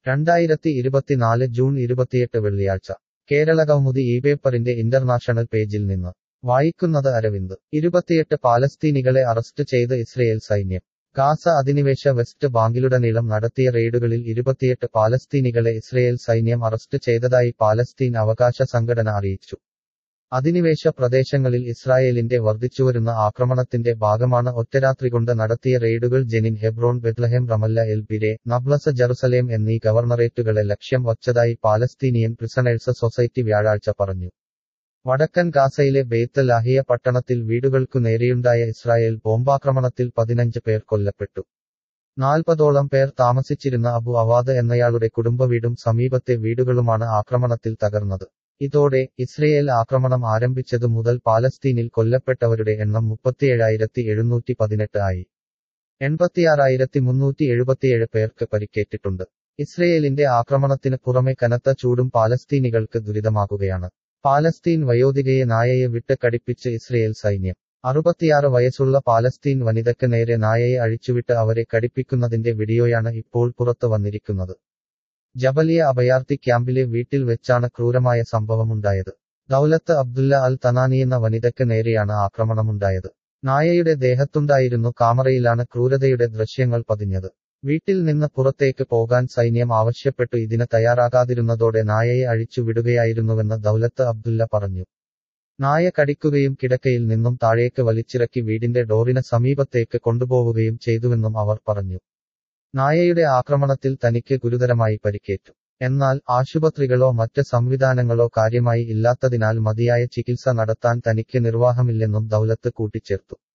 രണ്ടായിരത്തി ഇരുപത്തിനാല് ജൂൺ ഇരുപത്തിയെട്ട് വെള്ളിയാഴ്ച കേരള കൗമുദി ഈ പേപ്പറിന്റെ ഇന്റർനാഷണൽ പേജിൽ നിന്ന് വായിക്കുന്നത് അരവിന്ദ് ഇരുപത്തിയെട്ട് പാലസ്തീനികളെ അറസ്റ്റ് ചെയ്ത് ഇസ്രയേൽ സൈന്യം ഗാസ അധിനിവേശ വെസ്റ്റ് ബാങ്കിലുടനീളം നടത്തിയ റെയ്ഡുകളിൽ ഇരുപത്തിയെട്ട് പാലസ്തീനികളെ ഇസ്രയേൽ സൈന്യം അറസ്റ്റ് ചെയ്തതായി പാലസ്തീൻ അവകാശ സംഘടന അറിയിച്ചു അധിനിവേശ പ്രദേശങ്ങളിൽ ഇസ്രായേലിന്റെ വർദ്ധിച്ചുവരുന്ന ആക്രമണത്തിന്റെ ഭാഗമാണ് ഒറ്റരാത്രി കൊണ്ട് നടത്തിയ റെയ്ഡുകൾ Jenin Hebron Bethlehem Ramallah El Bireh Nablus Jerusalem എന്നീ ഗവർണറേറ്റുകളെ ലക്ഷ്യം വച്ചതായി പാലസ്തീനിയൻ പ്രിസണേഴ്സ് സൊസൈറ്റി വ്യാഴാഴ്ച പറഞ്ഞു വടക്കൻ ഗാസയിലെ ബെയ്ത്ത് ലാഹിയ പട്ടണത്തിൽ വീടുകൾക്കു നേരെയുണ്ടായ ഇസ്രായേൽ ബോംബാക്രമണത്തിൽ പതിനഞ്ച് പേർ കൊല്ലപ്പെട്ടു നാൽപ്പതോളം പേർ താമസിച്ചിരുന്ന അബു അവാദ് എന്നയാളുടെ കുടുംബവീടും സമീപത്തെ വീടുകളുമാണ് ആക്രമണത്തിൽ തകർന്നത് ഇതോടെ ഇസ്രയേൽ ആക്രമണം ആരംഭിച്ചതു മുതൽ പാലസ്തീനിൽ കൊല്ലപ്പെട്ടവരുടെ എണ്ണം മുപ്പത്തിയേഴായിരത്തി എഴുന്നൂറ്റി പതിനെട്ട് ആയി എൺപത്തിയാറായിരത്തി മുന്നൂറ്റി എഴുപത്തിയേഴ് പേർക്ക് പരിക്കേറ്റിട്ടുണ്ട് ഇസ്രയേലിന്റെ ആക്രമണത്തിന് പുറമെ കനത്ത ചൂടും പാലസ്തീനികൾക്ക് ദുരിതമാകുകയാണ് പാലസ്തീൻ വയോധികയെ നായയെ വിട്ട് കടിപ്പിച്ച് ഇസ്രയേൽ സൈന്യം അറുപത്തിയാറ് വയസ്സുള്ള പാലസ്തീൻ വനിതയ്ക്ക് നേരെ നായയെ അഴിച്ചുവിട്ട് അവരെ കടിപ്പിക്കുന്നതിന്റെ വീഡിയോയാണ് ഇപ്പോൾ പുറത്തു വന്നിരിക്കുന്നത് ജബലിയ അഭയാർത്ഥി ക്യാമ്പിലെ വീട്ടിൽ വെച്ചാണ് ക്രൂരമായ സംഭവമുണ്ടായത് ദൗലത്ത് അബ്ദുല്ല അൽ തനാനി എന്ന വനിതയ്ക്ക് നേരെയാണ് ആക്രമണമുണ്ടായത് നായയുടെ ദേഹത്തുണ്ടായിരുന്നു കാമറയിലാണ് ക്രൂരതയുടെ ദൃശ്യങ്ങൾ പതിഞ്ഞത് വീട്ടിൽ നിന്ന് പുറത്തേക്ക് പോകാൻ സൈന്യം ആവശ്യപ്പെട്ടു ഇതിന് തയ്യാറാകാതിരുന്നതോടെ നായയെ അഴിച്ചു വിടുകയായിരുന്നുവെന്ന് ദൗലത്ത് അബ്ദുല്ല പറഞ്ഞു നായ കടിക്കുകയും കിടക്കയിൽ നിന്നും താഴേക്ക് വലിച്ചിറക്കി വീടിന്റെ ഡോറിന് സമീപത്തേക്ക് കൊണ്ടുപോവുകയും ചെയ്തുവെന്നും അവർ പറഞ്ഞു നായയുടെ ആക്രമണത്തിൽ തനിക്ക് ഗുരുതരമായി പരിക്കേറ്റു എന്നാൽ ആശുപത്രികളോ മറ്റ് സംവിധാനങ്ങളോ കാര്യമായി ഇല്ലാത്തതിനാൽ മതിയായ ചികിത്സ നടത്താൻ തനിക്ക് നിർവാഹമില്ലെന്നും ദൗലത്ത് കൂട്ടിച്ചേർത്തു